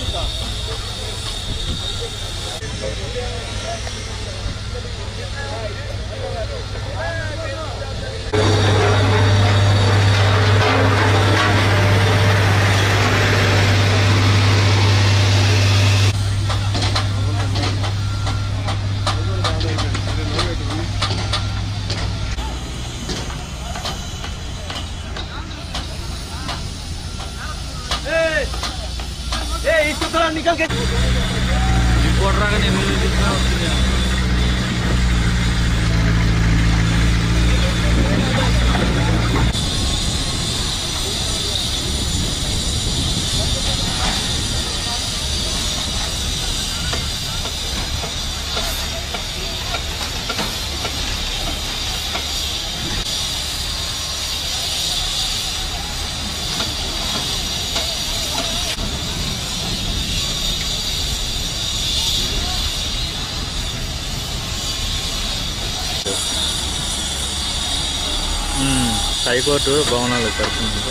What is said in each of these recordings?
Report రాగా నేను తీసుకుని వస్తుంది హైకోర్టు భవనాలు కడుతుంది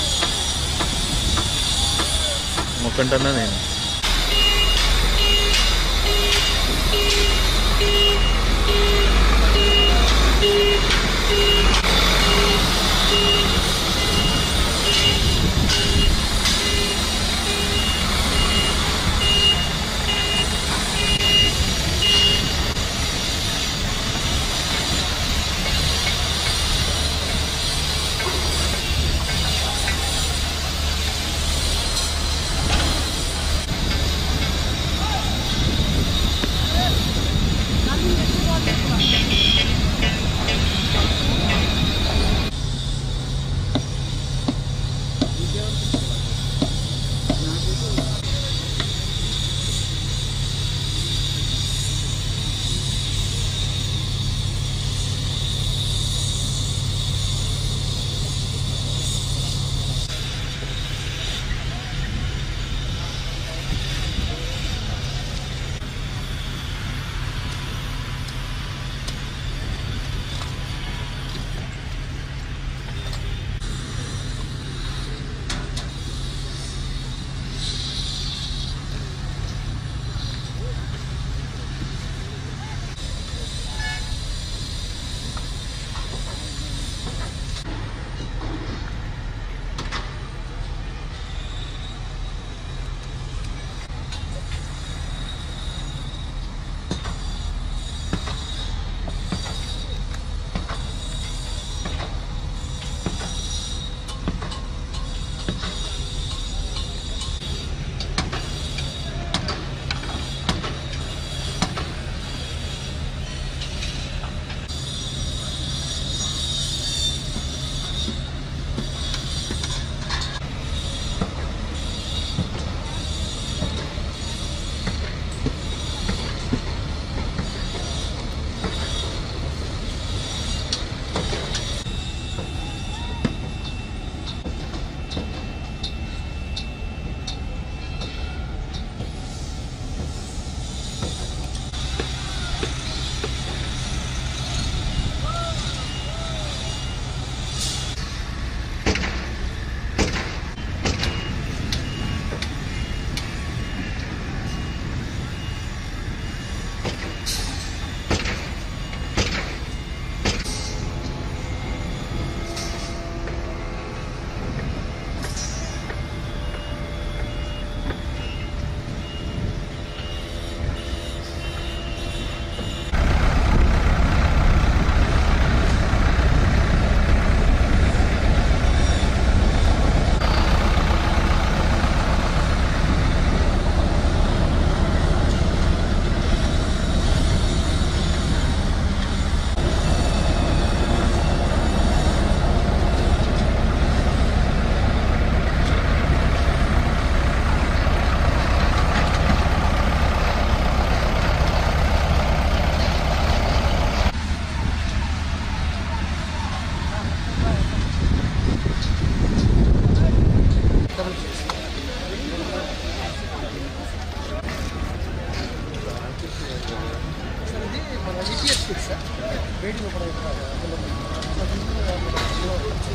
మొక్కంటున్నా నేను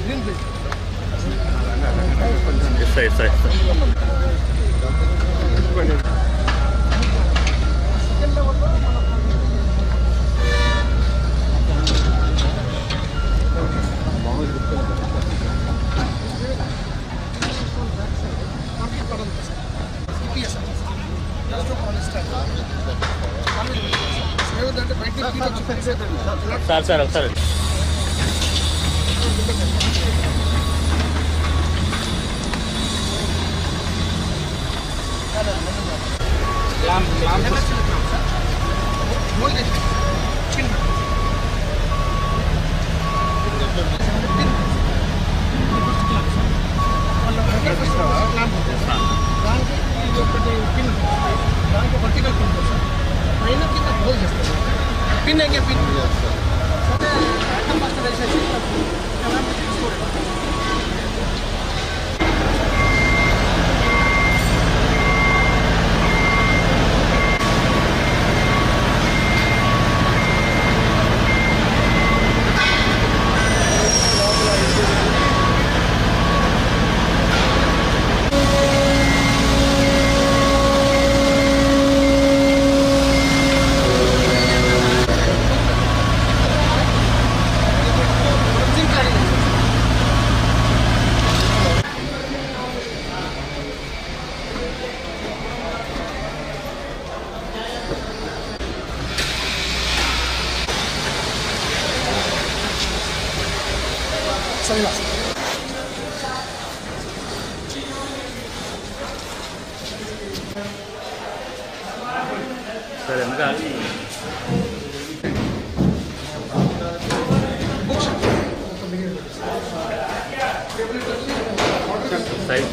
ఇస్తా ఇస్తా ఇస్తా పెట్టుకోండి సార్ సార్ ఒకసారి దానికి ఇది ఒకటి పిన్ దానికి వర్టికల్ పిన్ సార్ పైన కింద హోల్ చేస్తారు పిన్ ఎంగే పిన్ ఫస్ట్ వేసేసి సరేనా సార్ ఎందుకు సైడ్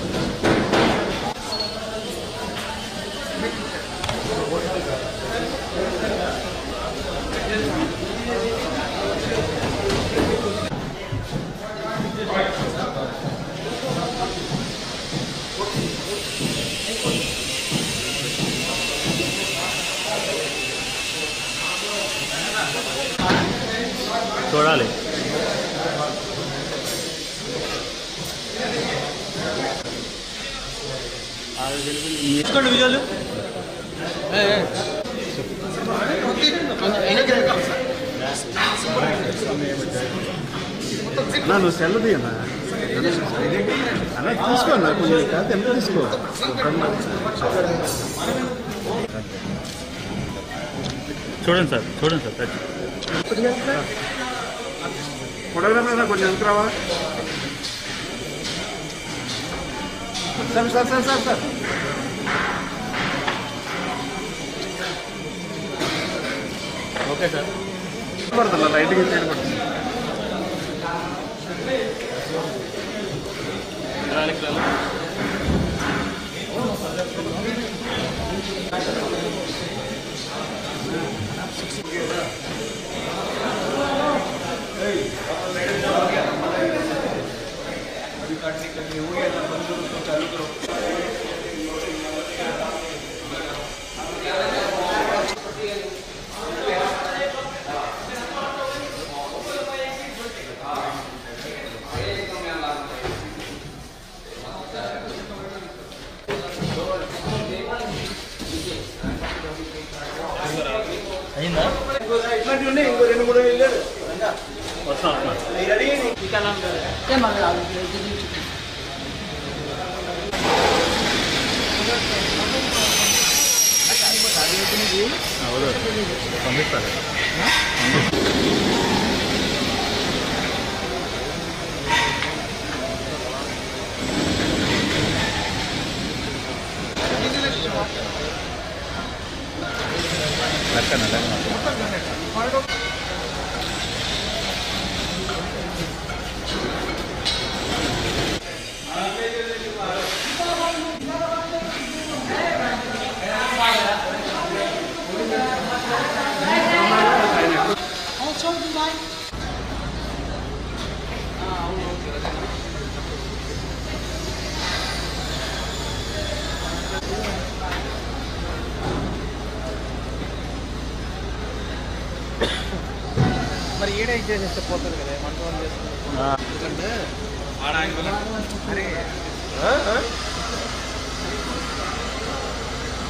చూడాలి తీసుకోండి విజయాలు అన్నా నువ్వు సెల్ తీయన్నా అన్న తీసుకో అన్న కొంచెం కాదు ఎంత తీసుకో చూడండి సార్ చూడండి సార్ టచ్ ఫోటోగ్రాఫర్ కొంచెం ఎంత రావా sir sir sir sir sir okay sir పడుతుందా లైట్గా చేయడం పడుతుంది అయిందా ఇట్లాంటివి ఉన్నాయి ఇంకో రెండు మూడు వెళ్ళాడు వస్తా వస్తున్నా అవును పంపిస్తారు లెక్కన లెక్కన మరి ఏడే ఇచ్చేసేస్తే పోతుంది కదా మంట వాళ్ళు చేసుకుంటే ఎందుకంటే అరే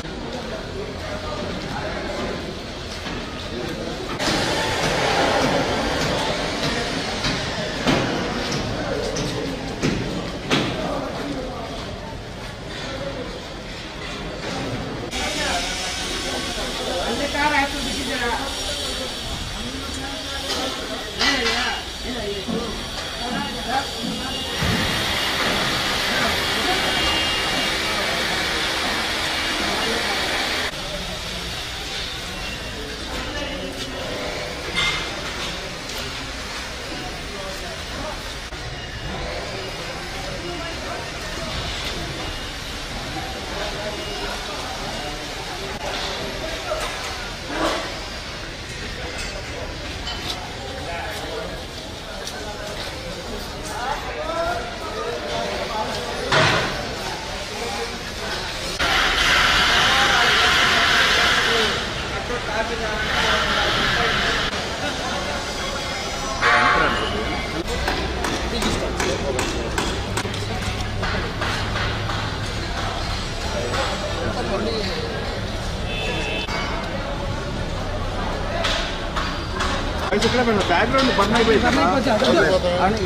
ఇక్కడ బ్యాక్గ్రౌండ్ బర్న్ అయిపోయింది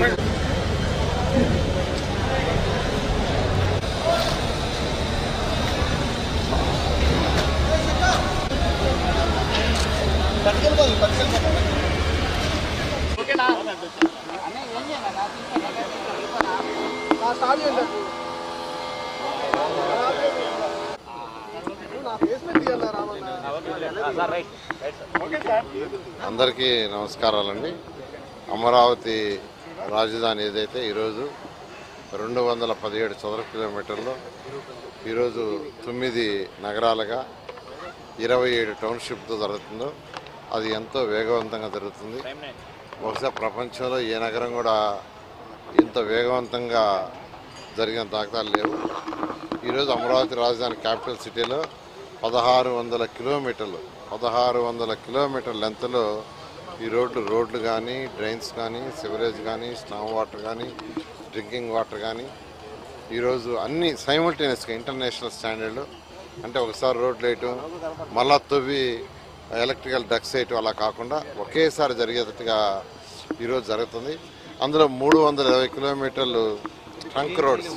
అందరికీ నమస్కారాలండి అమరావతి రాజధాని ఏదైతే ఈరోజు రెండు వందల పదిహేడు చదర కిలోమీటర్లు ఈరోజు తొమ్మిది నగరాలుగా ఇరవై ఏడు టౌన్షిప్తో జరుగుతుందో అది ఎంతో వేగవంతంగా జరుగుతుంది బహుశా ప్రపంచంలో ఏ నగరం కూడా ఇంత వేగవంతంగా జరిగిన దాఖలాలు లేవు ఈరోజు అమరావతి రాజధాని క్యాపిటల్ సిటీలో పదహారు వందల కిలోమీటర్లు పదహారు వందల కిలోమీటర్ లెంత్లో ఈ రోడ్లు రోడ్లు కానీ డ్రైన్స్ కానీ సివరేజ్ కానీ స్టామ్ వాటర్ కానీ డ్రింకింగ్ వాటర్ కానీ ఈరోజు అన్ని సైమల్టేనియస్గా ఇంటర్నేషనల్ స్టాండర్డ్ అంటే ఒకసారి రోడ్లు వేయటం మళ్ళా తవ్వి ఎలక్ట్రికల్ డక్స్ వేయటం అలా కాకుండా ఒకేసారి జరిగేటట్టుగా ఈరోజు జరుగుతుంది అందులో మూడు వందల ఇరవై కిలోమీటర్లు ట్రంక్ రోడ్స్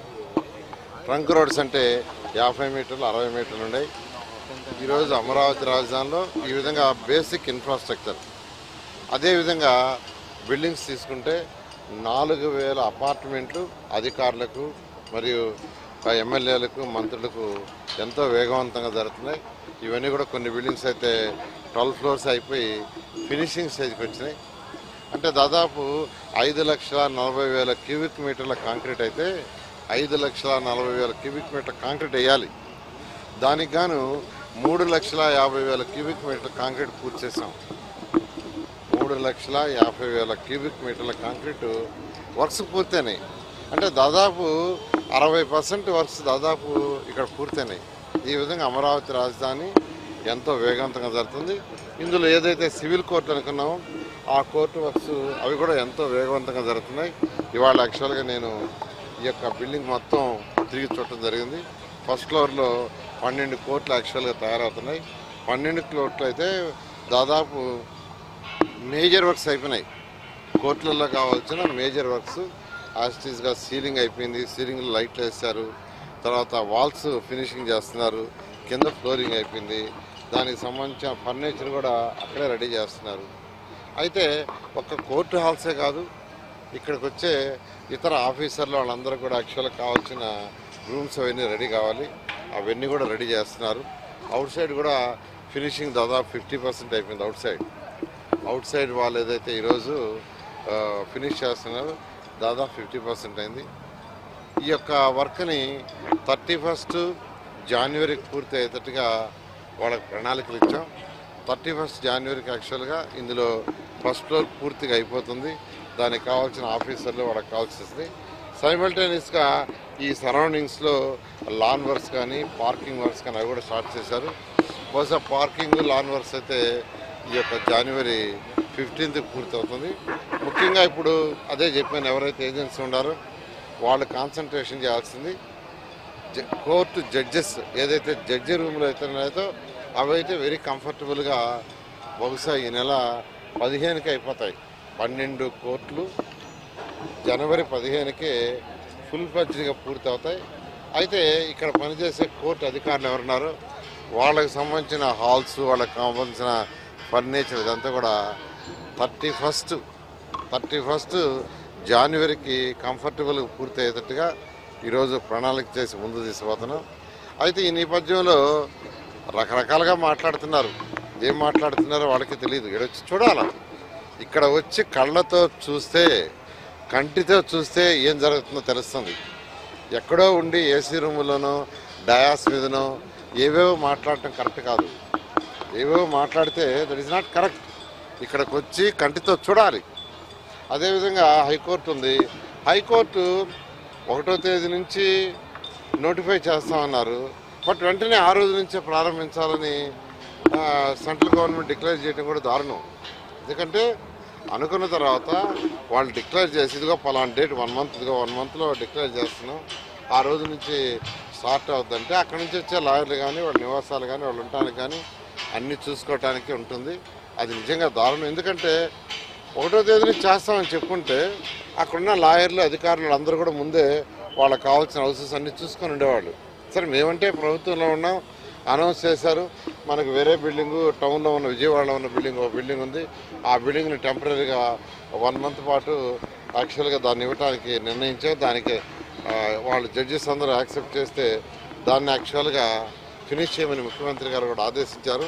ట్రంక్ రోడ్స్ అంటే యాభై మీటర్లు అరవై మీటర్లు ఉన్నాయి ఈరోజు అమరావతి రాజధానిలో ఈ విధంగా బేసిక్ ఇన్ఫ్రాస్ట్రక్చర్ అదేవిధంగా బిల్డింగ్స్ తీసుకుంటే నాలుగు వేల అపార్ట్మెంట్లు అధికారులకు మరియు ఆ ఎమ్మెల్యేలకు మంత్రులకు ఎంతో వేగవంతంగా జరుగుతున్నాయి ఇవన్నీ కూడా కొన్ని బిల్డింగ్స్ అయితే ట్వెల్వ్ ఫ్లోర్స్ అయిపోయి ఫినిషింగ్ స్టేజ్కి వచ్చినాయి అంటే దాదాపు ఐదు లక్షల నలభై వేల క్యూబిక్ మీటర్ల కాంక్రీట్ అయితే ఐదు లక్షల నలభై వేల క్యూబిక్ మీటర్ కాంక్రీట్ వేయాలి దానికి గాను మూడు లక్షల యాభై వేల క్యూబిక్ మీటర్ కాంక్రీట్ పూర్తి చేసాం మూడు లక్షల యాభై వేల క్యూబిక్ మీటర్ల కాంక్రీట్ వర్క్స్ పూర్తయినాయి అంటే దాదాపు అరవై పర్సెంట్ వర్క్స్ దాదాపు ఇక్కడ పూర్తయినాయి ఈ విధంగా అమరావతి రాజధాని ఎంతో వేగవంతంగా జరుగుతుంది ఇందులో ఏదైతే సివిల్ కోర్టు అనుకున్నామో ఆ కోర్టు వర్క్స్ అవి కూడా ఎంతో వేగవంతంగా జరుగుతున్నాయి ఇవాళ యాక్చువల్గా నేను ఈ యొక్క బిల్డింగ్ మొత్తం తిరిగి చూడటం జరిగింది ఫస్ట్ ఫ్లోర్లో పన్నెండు కోట్లు యాక్చువల్గా తయారవుతున్నాయి పన్నెండు కోట్లు అయితే దాదాపు మేజర్ వర్క్స్ అయిపోయినాయి కోర్టులలో కావాల్సిన మేజర్ వర్క్స్ యాస్టీస్గా సీలింగ్ అయిపోయింది సీలింగ్లో లైట్లు వేస్తారు తర్వాత వాల్స్ ఫినిషింగ్ చేస్తున్నారు కింద ఫ్లోరింగ్ అయిపోయింది దానికి సంబంధించిన ఫర్నిచర్ కూడా అక్కడే రెడీ చేస్తున్నారు అయితే ఒక్క కోర్టు హాల్సే కాదు ఇక్కడికి వచ్చే ఇతర ఆఫీసర్లు వాళ్ళందరూ కూడా యాక్చువల్గా కావాల్సిన రూమ్స్ అవన్నీ రెడీ కావాలి అవన్నీ కూడా రెడీ చేస్తున్నారు అవుట్ సైడ్ కూడా ఫినిషింగ్ దాదాపు ఫిఫ్టీ పర్సెంట్ అయిపోయింది అవుట్ సైడ్ అవుట్ సైడ్ వాళ్ళు ఏదైతే ఈరోజు ఆ, ఫినిష్ చేస్తున్నారో దాదాపు ఫిఫ్టీ పర్సెంట్ అయింది ఈ యొక్క వర్క్ని థర్టీ ఫస్ట్ జనవరికి పూర్తి అయ్యేటట్టుగా వాళ్ళకి ప్రణాళికలు ఇచ్చాం థర్టీ ఫస్ట్ జనవరికి యాక్చువల్గా ఇందులో ఫస్ట్ ఫ్లోర్ పూర్తిగా అయిపోతుంది దానికి కావాల్సిన ఆఫీసర్లు వాళ్ళకి కావాల్సింది సైమల్టేనియస్గా ఈ సరౌండింగ్స్లో లాన్ వర్క్స్ కానీ పార్కింగ్ వర్క్స్ కానీ అవి కూడా స్టార్ట్ చేశారు బహుశా పార్కింగ్ లాన్ వర్క్స్ అయితే ఈ యొక్క జనవరి ఫిఫ్టీన్త్ పూర్తవుతుంది ముఖ్యంగా ఇప్పుడు అదే చెప్పాను ఎవరైతే ఏజెన్సీ ఉన్నారో వాళ్ళు కాన్సన్ట్రేషన్ చేయాల్సింది జ- కోర్టు జడ్జెస్ ఏదైతే జడ్జి రూమ్లో అయితే ఉన్నాయో అవి అయితే వెరీ కంఫర్టబుల్గా బహుశా ఈ నెల పదిహేనుకి అయిపోతాయి పన్నెండు కోట్లు జనవరి పదిహేనుకే ఫుల్ ఫ్లెడ్జ్గా పూర్తి అవుతాయి అయితే ఇక్కడ పనిచేసే కోర్టు అధికారులు ఎవరున్నారో వాళ్ళకి సంబంధించిన హాల్స్ వాళ్ళకి సంబంధించిన ఫర్నిచర్ ఇదంతా కూడా థర్టీ ఫస్ట్ థర్టీ ఫస్ట్ జనవరికి కంఫర్టబుల్గా పూర్తి అయ్యేటట్టుగా ఈరోజు ప్రణాళిక చేసి ముందు తీసుకుపోతున్నాం అయితే ఈ నేపథ్యంలో రకరకాలుగా మాట్లాడుతున్నారు ఏం మాట్లాడుతున్నారో వాళ్ళకి తెలియదు ఇక్కడ వచ్చి చూడాలా ఇక్కడ వచ్చి కళ్ళతో చూస్తే కంటితో చూస్తే ఏం జరుగుతుందో తెలుస్తుంది ఎక్కడో ఉండి ఏసీ రూములోనో డయాస్ మీదనో ఏవేవో మాట్లాడటం కరెక్ట్ కాదు ఏవేవో మాట్లాడితే దట్ ఈస్ నాట్ కరెక్ట్ ఇక్కడికి వచ్చి కంటితో చూడాలి అదేవిధంగా హైకోర్టు ఉంది హైకోర్టు ఒకటో తేదీ నుంచి నోటిఫై చేస్తామన్నారు బట్ వెంటనే ఆ రోజు నుంచే ప్రారంభించాలని ఆ, సెంట్రల్ గవర్నమెంట్ డిక్లేర్ చేయడం కూడా దారుణం ఎందుకంటే అనుకున్న తర్వాత వాళ్ళు డిక్లేర్ చేసి ఇదిగో పలానా డేట్ వన్ మంత్ ఇదిగో వన్ మంత్లో డిక్లేర్ చేస్తున్నాం ఆ రోజు నుంచి స్టార్ట్ అవుతుందంటే అక్కడి నుంచి వచ్చే లాయర్లు కానీ వాళ్ళ నివాసాలు కానీ వాళ్ళు ఉండటానికి కానీ అన్నీ చూసుకోవటానికి ఉంటుంది అది నిజంగా దారుణం ఎందుకంటే ఒకటో తేదీ నుంచి చేస్తామని చెప్పుకుంటే అక్కడున్న లాయర్లు అధికారులు అందరూ కూడా ముందే వాళ్ళకి కావాల్సిన హౌసెస్ అన్ని చూసుకొని ఉండేవాళ్ళు సరే మేమంటే ప్రభుత్వంలో ఉన్నాం అనౌన్స్ చేశారు మనకు వేరే బిల్డింగు టౌన్లో ఉన్న విజయవాడలో ఉన్న బిల్డింగ్ ఒక బిల్డింగ్ ఉంది ఆ బిల్డింగ్ని టెంపరీగా వన్ మంత్ పాటు యాక్చువల్గా దాన్ని ఇవ్వడానికి నిర్ణయించాం దానికి ఆ, వాళ్ళు జడ్జెస్ అందరూ యాక్సెప్ట్ చేస్తే దాన్ని యాక్చువల్గా ఫినిష్ చేయమని ముఖ్యమంత్రి గారు కూడా ఆదేశించారు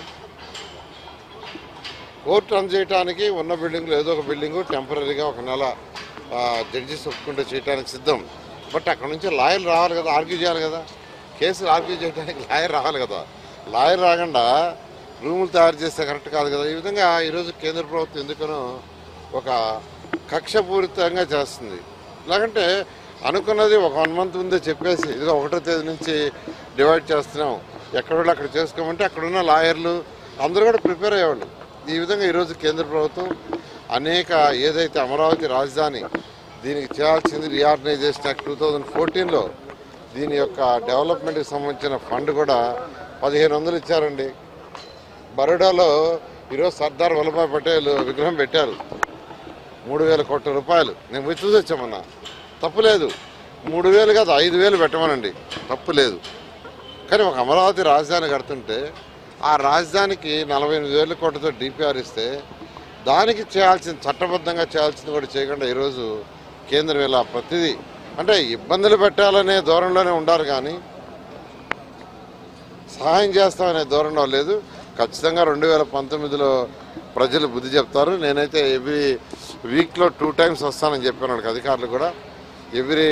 కోర్టు రన్ చేయడానికి ఉన్న బిల్డింగ్లో ఏదో ఒక బిల్డింగు టెంపరీగా ఒక నెల జడ్జిస్ ఒప్పుకుంటే చేయడానికి సిద్ధం బట్ అక్కడ నుంచి లాయర్ రావాలి కదా ఆర్గ్యూ చేయాలి కదా కేసులు ఆర్గ్యూ చేయడానికి లాయర్ రావాలి కదా లాయర్ రాకుండా రూములు తయారు చేస్తే కరెక్ట్ కాదు కదా ఈ విధంగా ఈరోజు కేంద్ర ప్రభుత్వం ఎందుకనో ఒక కక్షపూరితంగా చేస్తుంది లేకంటే అనుకున్నది ఒక వన్ మంత్ ముందే చెప్పేసి ఇదిగో ఒకటో తేదీ నుంచి డివైడ్ చేస్తున్నాం ఎక్కడ వాళ్ళు అక్కడ చేసుకోమంటే అక్కడున్న లాయర్లు అందరూ కూడా ప్రిపేర్ అయ్యేవాళ్ళు ఈ విధంగా ఈరోజు కేంద్ర ప్రభుత్వం అనేక ఏదైతే అమరావతి రాజధాని దీనికి చేయాల్సింది రీఆర్గనైజేషన్ యాక్ట్ టూ థౌజండ్ ఫోర్టీన్లో దీని యొక్క డెవలప్మెంట్కి సంబంధించిన ఫండ్ కూడా పదిహేను వందలు ఇచ్చారండి బరోడాలో ఈరోజు సర్దార్ వల్లభాయ్ పటేల్ విగ్రహం పెట్టారు మూడు వేల కోట్ల రూపాయలు నేను పోయి చూసి వచ్చామన్నా తప్పు లేదు మూడు వేలు కాదు ఐదు వేలు పెట్టమనండి తప్పు లేదు కానీ ఒక అమరావతి రాజధాని కడుతుంటే ఆ రాజధానికి నలభై ఎనిమిది వేల కోట్లతో డిపిఆర్ ఇస్తే దానికి చేయాల్సిన చట్టబద్ధంగా చేయాల్సింది కూడా చేయకుండా ఈరోజు కేంద్రం ఇలా ప్రతిదీ అంటే ఇబ్బందులు పెట్టాలనే ధోరణిలోనే ఉండారు కానీ సహాయం చేస్తామనే ధోరణిలో లేదు ఖచ్చితంగా రెండు వేల పంతొమ్మిదిలో ప్రజలు బుద్ధి చెప్తారు నేనైతే ఎవ్రీ వీక్లో టూ టైమ్స్ వస్తానని చెప్పాను వాళ్ళకి అధికారులు కూడా ఎవ్రీ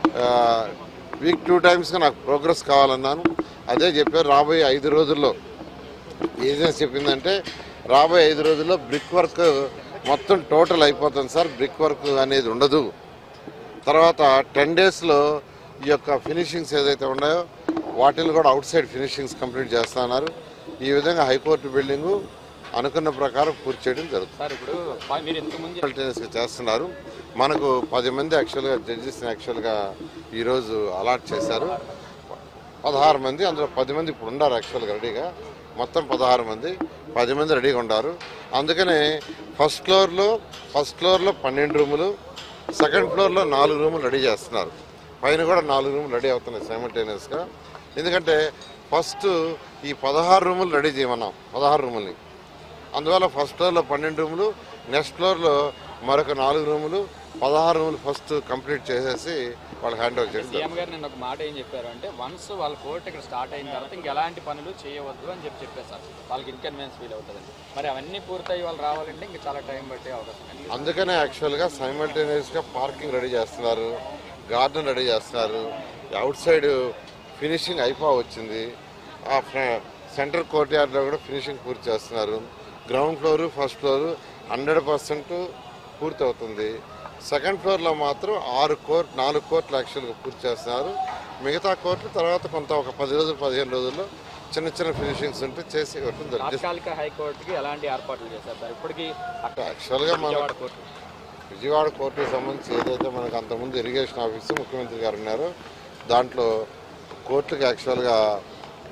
వీక్ టూ టైమ్స్గా నాకు ప్రోగ్రెస్ కావాలన్నాను అదే చెప్పారు రాబోయే ఐదు రోజుల్లో ఏజెన్సీ చెప్పిందంటే రాబోయే ఐదు రోజుల్లో బ్రిక్ వర్క్ మొత్తం టోటల్ అయిపోతుంది సార్ బ్రిక్ వర్క్ అనేది ఉండదు తర్వాత టెన్ డేస్లో ఈ యొక్క ఫినిషింగ్స్ ఏదైతే ఉన్నాయో వాటిని కూడా అవుట్ సైడ్ ఫినిషింగ్స్ కంప్లీట్ చేస్తున్నారు ఈ విధంగా హైకోర్టు బిల్డింగు అనుకున్న ప్రకారం పూర్తి చేయడం జరుగుతుంది సార్ ఇప్పుడు ప- మీరు ఇంతకుముందు సైమల్టేనియస్గా చేస్తున్నారు మనకు పది మంది యాక్చువల్గా జడ్జెస్ని యాక్చువల్గా ఈరోజు అలాట్ చేశారు పదహారు మంది అందులో పది మంది ఇప్పుడు ఉన్నారు యాక్చువల్గా రెడీగా మొత్తం పదహారు మంది పది మంది రెడీగా ఉన్నారు అందుకనే ఫస్ట్ ఫ్లోర్లో ఫస్ట్ ఫ్లోర్లో పన్నెండు రూములు సెకండ్ ఫ్లోర్లో నాలుగు రూములు రెడీ చేస్తున్నారు పైన కూడా నాలుగు రూములు రెడీ అవుతున్నాయి సైమల్టేనియస్గా ఎందుకంటే ఫస్ట్ ఈ పదహారు రూములు రెడీ చేయమన్నాం పదహారు రూముల్ని అందువల్ల ఫస్ట్ ఫ్లోర్లో పన్నెండు రూములు నెక్స్ట్ ఫ్లోర్లో మరొక నాలుగు రూములు పదహారు రూములు ఫస్ట్ కంప్లీట్ చేసేసి వాళ్ళకి హ్యాండ్ ఓవర్ చేయడం సీఎం గారు నేను ఒక మాట ఏం చెప్పారు అంటే వన్స్ వాళ్ళ కోర్టు ఇక్కడ స్టార్ట్ అయిన తర్వాత ఇంక ఎలాంటి పనులు చేయవద్దు అని చెప్పి చెప్పారు సార్ వాళ్ళకి ఇన్కన్వీనియన్స్ ఫీల్ అవుతుందండి మరి అవన్నీ పూర్తయి వాళ్ళు రావాలంటే ఇంకా చాలా టైం పట్టే అవకాశం ఉంది అందుకనే యాక్చువల్గా సైమల్టేనియస్గా పార్కింగ్ రెడీ చేస్తున్నారు గార్డెన్ రెడీ చేస్తున్నారు అవుట్ సైడ్ ఫినిషింగ్ అయిపో వచ్చింది ఆ ఫ్ర- సెంటర్ కోర్ట్ యార్డ్లో కూడా ఫినిషింగ్ పూర్తి చేస్తున్నారు ground floor first floor hundred percent పూర్తి అవుతుంది సెకండ్ ఫ్లోర్లో మాత్రం ఆరు కోర్ట్ నాలుగు కోర్టులు యాక్చువల్గా పూర్తి చేస్తున్నారు మిగతా కోర్టులు తర్వాత కొంత ఒక పది రోజులు పదిహేను రోజుల్లో చిన్న చిన్న ఫినిషింగ్స్ ఉంటే చేసి ఇవ్వడం జరుగుతుంది తాత్కాలిక హైకోర్టుకి ఎలాంటి ఏర్పాట్లు చేశారు సార్ ఇప్పటికీ అక్కడ యాక్చువల్గా మన విజయవాడ కోర్టు విజయవాడ కోర్టుకు సంబంధించి ఏదైతే మనకు అంతకుముందు ఇరిగేషన్ ఆఫీసు ముఖ్యమంత్రి గారు ఉన్నారో దాంట్లో కోర్టుకి యాక్చువల్గా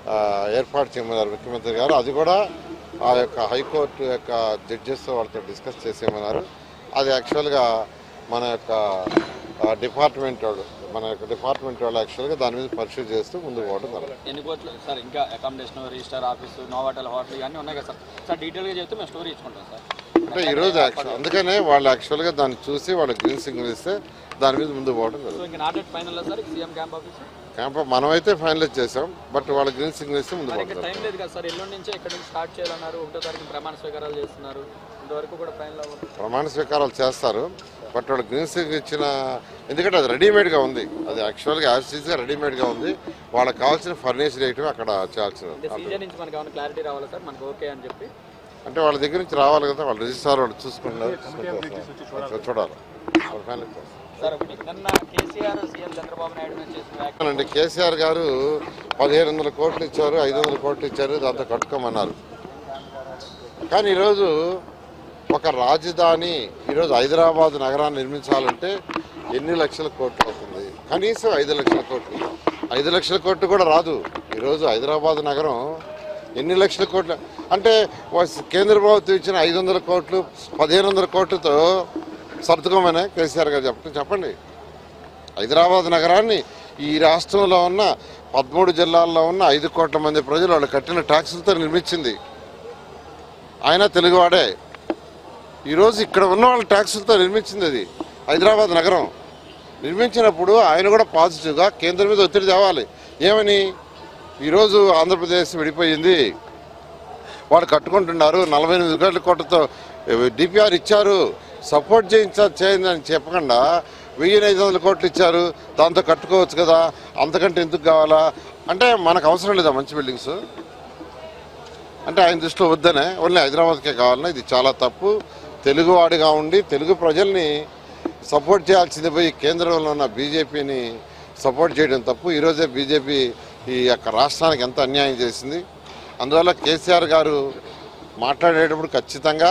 ఆ, ఏర్పాటు చేయమన్నారు ముఖ్యమంత్రి గారు అది కూడా ఆ యొక్క హైకోర్టు యొక్క జడ్జెస్ వాళ్ళతో డిస్కస్ చేసేయమన్నారు అది యాక్చువల్గా మన యొక్క ఆ, డిపార్ట్మెంట్ వాళ్ళు మన యొక్క డిపార్ట్మెంట్ వాళ్ళు యాక్చువల్గా దాని మీద పరిశీలి చేస్తూ ముందుకు పోవడం జరుగుతుంది ఎన్ని కోట్లు సార్ ఇంకా accommodation register office Novotel hotel ఇవన్నీ ఉన్నాయి కదా సార్ సార్ డీటెయిల్గా చెప్తే మేము స్టోరీ ఇచ్చుకుంటాం సార్ అంటే ఈరోజు యాక్చువల్ అందుకనే వాళ్ళు యాక్చువల్గా దాన్ని చూసి వాళ్ళు గ్రీన్ సిగ్నల్ ఇస్తే దాని మీద ముందుకు పోవడం సో జరుగుతుంది ఇంకా not at final sir CM camp office camp మనమైతే ఫైనలైజ్ చేసాం బట్ వాళ్ళ గ్రీన్ సిగ్నల్ ఇస్తే ముందుకు మరి పోవడం ఇంకా టైం లేదు కదా సార్ ఎల్లుండి నుంచే ఇక్కడ నుంచి స్టార్ట్ చేయాలన్నారు ఒకటో తారీఖు ప్రమాణ స్వీకారాలు చేస్తున్నారు ఇంతవరకు కూడా ఫైనల్ అవ్వదు ప్రమాణ స్వీకారాలు చేస్తారు బట్ వాళ్ళు గ్రీన్ సిగ్నల్ ఇచ్చిన ఎందుకంటే అది రెడీమేడ్గా ఉంది అది యాక్చువల్గా యాజ్గా రెడీమేడ్గా ఉంది వాళ్ళకి కావాల్సిన ఫర్నిచర్ ఐటమ్ అక్కడ చేయాల్సిన అంటే సీజన్ నుంచి మనకి ఏమైనా క్లారిటీ రావాలి సార్ మనకు ఓకే అని చెప్పి అంటే వాళ్ళ దగ్గర నుంచి రావాలి కదా వాళ్ళ రిజిస్టార్ వాళ్ళు చూసుకుంటున్నారు చూసుకుంటారు. చూడాలి వాళ్ళు ఫైనల్ చేస్తారు. సార్ ఒకటి నిన్న కేసీఆర్ సీఎం చంద్రబాబు నాయుడు మీద చేసిన వ్యాఖ్యలు అవునండి కేసీఆర్ గారు పదిహేను వందల కోట్లు ఇచ్చారు ఐదు వందల కోట్లు ఇచ్చారు దాంతో కట్టుకోమన్నారు కానీ ఈరోజు ఒక రాజధాని ఈరోజు హైదరాబాద్ నగరాన్ని నిర్మించాలంటే ఎన్ని లక్షల కోట్లు అవుతుంది కనీసం ఐదు లక్షల కోట్లు ఐదు లక్షల కోట్లు కూడా రాదు ఈరోజు హైదరాబాద్ నగరం ఎన్ని లక్షల కోట్లు అంటే వస్- కేంద్ర ప్రభుత్వం ఇచ్చిన ఐదు వందల కోట్లు పదిహేను వందల కోట్లతో సర్దుకోమనే కేసీఆర్ గారు చెప్పండి చెప్పండి హైదరాబాద్ నగరాన్ని ఈ రాష్ట్రంలో ఉన్న పదమూడు జిల్లాల్లో ఉన్న ఐదు కోట్ల మంది ప్రజలు వాళ్ళు కట్టిన ట్యాక్సులతో నిర్మించింది ఆయన తెలుగువాడే ఈరోజు ఇక్కడ ఉన్న వాళ్ళ ట్యాక్సులతో నిర్మించింది అది హైదరాబాద్ నగరం నిర్మించినప్పుడు ఆయన కూడా పాజిటివ్గా కేంద్రం మీద ఒత్తిడి తేవాలి ఏమని ఈరోజు ఆంధ్రప్రదేశ్ విడిపోయింది వాళ్ళు కట్టుకుంటున్నారు నలభై ఎనిమిది కోట్ల కోట్లతో డిపిఆర్ ఇచ్చారు సపోర్ట్ చేయించా చేయండి అని చెప్పకుండా వెయ్యి ఐదు వందల కోట్లు ఇచ్చారు దాంతో కట్టుకోవచ్చు కదా అంతకంటే ఎందుకు కావాలా అంటే మనకు అవసరం లేదా మంచి బిల్డింగ్స్ అంటే ఆయన దృష్టిలో వద్దనే ఓన్లీ హైదరాబాద్కే కావాలన్నా ఇది చాలా తప్పు తెలుగువాడిగా ఉండి తెలుగు ప్రజల్ని సపోర్ట్ చేయాల్సింది పోయి కేంద్రంలో ఉన్న బీజేపీని సపోర్ట్ చేయడం తప్పు ఈరోజే బీజేపీ ఈ యొక్క రాష్ట్రానికి ఎంత అన్యాయం చేసింది అందువల్ల కేసీఆర్ గారు మాట్లాడేటప్పుడు ఖచ్చితంగా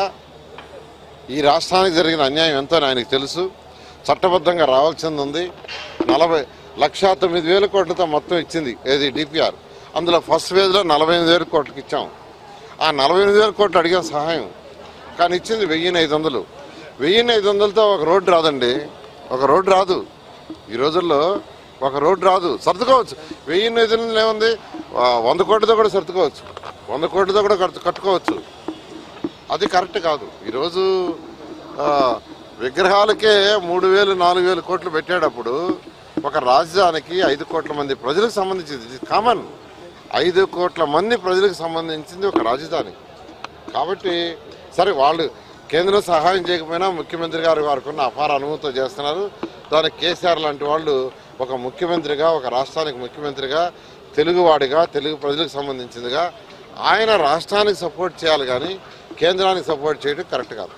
ఈ రాష్ట్రానికి జరిగిన అన్యాయం ఎంతో ఆయనకు తెలుసు చట్టబద్ధంగా రావాల్సింది ఉంది నలభై లక్షా తొమ్మిది వేల కోట్లతో మొత్తం ఇచ్చింది ఏది డిపిఆర్ అందులో ఫస్ట్ ఫేజ్లో నలభై ఎనిమిది వేల కోట్లకి ఇచ్చాం ఆ నలభై ఎనిమిది వేల కోట్లు అడిగాం సహాయం కానీ ఇచ్చింది వెయ్యిన్ని ఐదు వందలు వెయ్యిన్ని ఐదు వందలతో ఒక రోడ్డు రాదండి ఒక రోడ్డు రాదు ఈ రోజుల్లో ఒక రోడ్డు రాదు సర్దుకోవచ్చు వెయ్యిన్ని ఐదు వందలు ఏముంది ఆ, వంద కోట్లతో కూడా సర్దుకోవచ్చు వంద కోట్లతో కూడా కట్టు- కట్టుకోవచ్చు అది కరెక్ట్ కాదు ఈరోజు ఆ, విగ్రహాలకే మూడు వేలు నాలుగు వేలు కోట్లు పెట్టేటప్పుడు ఒక రాజధానికి ఐదు కోట్ల మంది ప్రజలకు సంబంధించింది ఇది కామన్ ఐదు కోట్ల మంది ప్రజలకు సంబంధించింది ఒక రాజధాని కాబట్టి సరే వాళ్ళు కేంద్రం సహాయం చేయకపోయినా ముఖ్యమంత్రి గారు వారికి ఉన్న అపార అనుభవంతో చేస్తున్నారు దానికి కేసీఆర్ లాంటి వాళ్ళు ఒక ముఖ్యమంత్రిగా ఒక రాష్ట్రానికి ముఖ్యమంత్రిగా తెలుగువాడిగా తెలుగు ప్రజలకు సంబంధించిందిగా ఆయన రాష్ట్రానికి సపోర్ట్ చేయాలి కానీ కేంద్రానికి సపోర్ట్ చేయడం కరెక్ట్ కాదు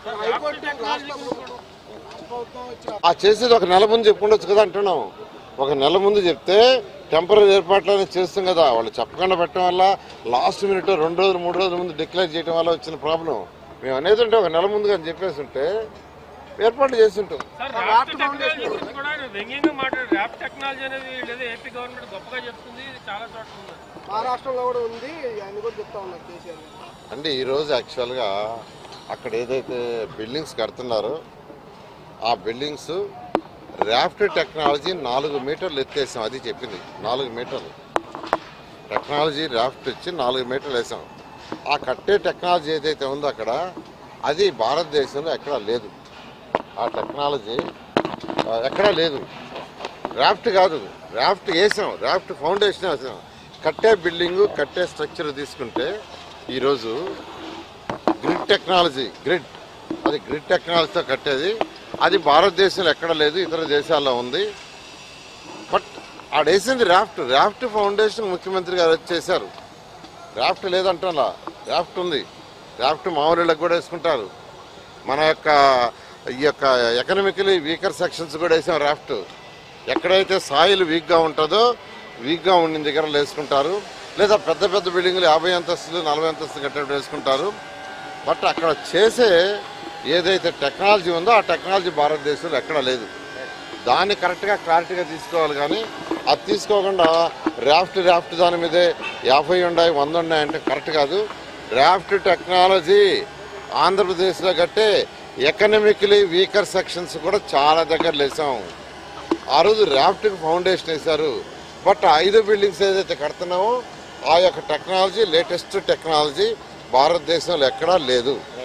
ఆ చేసేది ఒక నెల ముందు చెప్పుండొచ్చు కదా అంటున్నాం ఒక నెల ముందు చెప్తే టెంపరీ ఏర్పాట్లనే చేస్తాం కదా వాళ్ళు చెప్పకుండా పెట్టడం వల్ల లాస్ట్ మినిట్ రెండు రోజులు మూడు రోజుల ముందు డిక్లేర్ చేయడం వల్ల వచ్చిన ప్రాబ్లం మేము అనేది ఉంటే ఒక నెల ముందుగా చెప్పేసి ఉంటే ఏర్పాట్లు చేస్తుంటాం సార్ ర్యాప్ టెక్నాలజీ గురించి కూడా ఆయన వ్యంగ్యంగా మాట్లాడారు ర్యాప్ టెక్నాలజీ అనేది లేదా ఏపీ గవర్నమెంట్ గొప్పగా చెప్తుంది ఇది చాలా చోట్ల ఉంది మహారాష్ట్రలో కూడా ఉంది ఆయన కూడా చెప్తా ఉన్నారు కేసీఆర్ గారు. అంటే ఈరోజు యాక్చువల్గా అక్కడ ఏదైతే బిల్డింగ్స్ కడుతున్నారో ఆ బిల్డింగ్స్ ర్యాఫ్ట్ టెక్నాలజీ నాలుగు మీటర్లు ఎత్తేసాం అది చెప్పింది నాలుగు మీటర్లు టెక్నాలజీ ర్యాఫ్ట్ ఇచ్చి నాలుగు మీటర్లు వేసాం ఆ కట్టే టెక్నాలజీ ఏదైతే ఉందో అక్కడ అది భారతదేశంలో ఎక్కడా లేదు ఆ టెక్నాలజీ ఆ, ఎక్కడా లేదు రాఫ్ట్ కాదు రాఫ్ట్ వేసాం రాఫ్ట్ ఫౌండేషన్ వేసాం కట్టే బిల్డింగు కట్టే స్ట్రక్చర్ తీసుకుంటే ఈరోజు గ్రిడ్ టెక్నాలజీ గ్రిడ్ అది గ్రిడ్ టెక్నాలజీతో కట్టేది అది భారతదేశంలో ఎక్కడ లేదు ఇతర దేశాల్లో ఉంది బట్ ఆడేసింది రాఫ్ట్ రాఫ్ట్ ఫౌండేషన్ ముఖ్యమంత్రి గారు వచ్చి చేశారు రాఫ్ట్ లేదంటున్నా రాఫ్ట్ ఉంది రాఫ్ట్ మామూలులకు కూడా వేసుకుంటారు మన యొక్క ఈ యొక్క ఎకనామికలీ వీకర్ సెక్షన్స్ కూడా వేసాం రాఫ్ట్ ఎక్కడైతే సాయిల్ వీక్గా ఉంటుందో వీక్గా ఉండిన దగ్గర వేసుకుంటారు లేదా పెద్ద పెద్ద బిల్డింగ్లు యాభై అంతస్తులు నలభై అంతస్తులు కట్టేటప్పుడు వేసుకుంటారు బట్ అక్కడ చేసే ఏదైతే టెక్నాలజీ ఉందో ఆ టెక్నాలజీ భారతదేశంలో ఎక్కడా లేదు దాన్ని కరెక్ట్గా క్లారిటీగా తీసుకోవాలి కానీ అది తీసుకోకుండా రాఫ్ట్ రాఫ్ట్ దాని మీదే యాభై ఉన్నాయి వంద ఉన్నాయి అంటే కరెక్ట్ కాదు రాఫ్ట్ టెక్నాలజీ ఆంధ్రప్రదేశ్లో కట్టే ఎకనామికలీ వీకర్ సెక్షన్స్ కూడా చాలా దగ్గర లేసాం ఆ రోజు రాఫ్ట్కి ఫౌండేషన్ వేశారు బట్ ఆ ఐదు బిల్డింగ్స్ ఏదైతే కడుతున్నామో ఆ యొక్క టెక్నాలజీ లేటెస్ట్ టెక్నాలజీ భారతదేశంలో ఎక్కడా లేదు